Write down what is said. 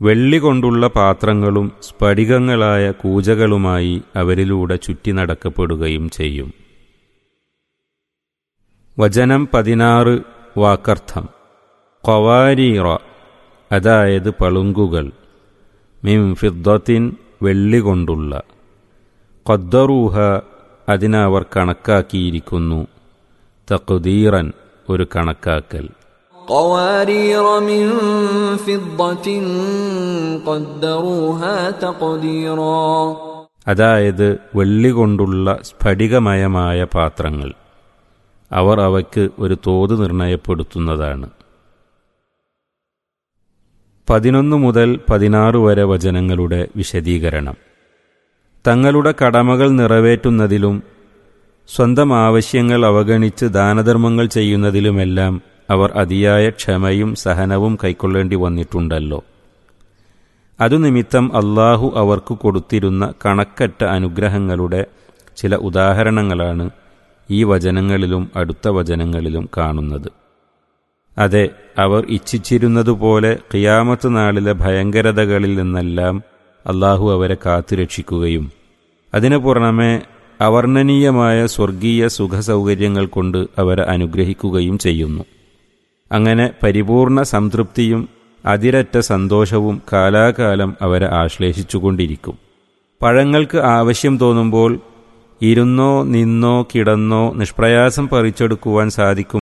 വെള്ളി കൊണ്ടുള്ള പാത്രങ്ങളും സ്ഫടികങ്ങളായ കൂജകളുമായി അവരിലൂടെ ചുറ്റി നടക്കപ്പെടുകയും ചെയ്യും വചനം പതിനാറ് വാക്കർത്ഥം കൊവാരീറ അതായത് പളുങ്കുകൾ മിം ഫിദ്ദത്തിൻ വെള്ളി കൊണ്ടുള്ള ഖദ്ദറൂഹ അതിനവർ കണക്കാക്കിയിരിക്കുന്നു തഖ്ദീറൻ ഒരു കണക്കാക്കൽ قوارير من فضة قدروها تقديرا അതായത് വെള്ളി കൊണ്ടുള്ള സ്ഫടികമയമായ പാത്രങ്ങൾ അവർ അവയ്ക്ക് ഒരു തോത് നിർണയപ്പെടുത്തുന്നതാണ് പതിനൊന്ന് മുതൽ പതിനാറ് വരെ വചനങ്ങളുടെ വിശദീകരണം തങ്ങളുടെ കടമകൾ നിറവേറ്റുന്നതിലും സ്വന്തം ആവശ്യങ്ങൾ അവഗണിച്ച് ദാനധർമ്മങ്ങൾ ചെയ്യുന്നതിലുമെല്ലാം അവർ അതിയായ ക്ഷമയും സഹനവും കൈക്കൊള്ളേണ്ടി വന്നിട്ടുണ്ടല്ലോ അതുനിമിത്തം അള്ളാഹു അവർക്ക് കൊടുത്തിരുന്ന കണക്കറ്റ അനുഗ്രഹങ്ങളുടെ ചില ഉദാഹരണങ്ങളാണ് ഈ വചനങ്ങളിലും അടുത്ത വചനങ്ങളിലും കാണുന്നത് അതെ അവർ ഇച്ഛിച്ചിരുന്നതുപോലെ ഖിയാമത്ത് നാളിലെ ഭയങ്കരതകളിൽ നിന്നെല്ലാം അള്ളാഹു അവരെ കാത്തുരക്ഷിക്കുകയും അതിനു പുറമെ അവർണ്ണനീയമായ സ്വർഗീയ സുഖസൗകര്യങ്ങൾ കൊണ്ട് അവരെ അനുഗ്രഹിക്കുകയും ചെയ്യുന്നു അങ്ങനെ പരിപൂർണ സംതൃപ്തിയും അതിരറ്റ സന്തോഷവും കാലാകാലം അവരെ ആശ്ലേഷിച്ചുകൊണ്ടിരിക്കും പഴങ്ങൾക്ക് ആവശ്യം തോന്നുമ്പോൾ ഇരുന്നോ നിന്നോ കിടന്നോ നിഷ്പ്രയാസം പറിച്ചെടുക്കുവാൻ സാധിക്കും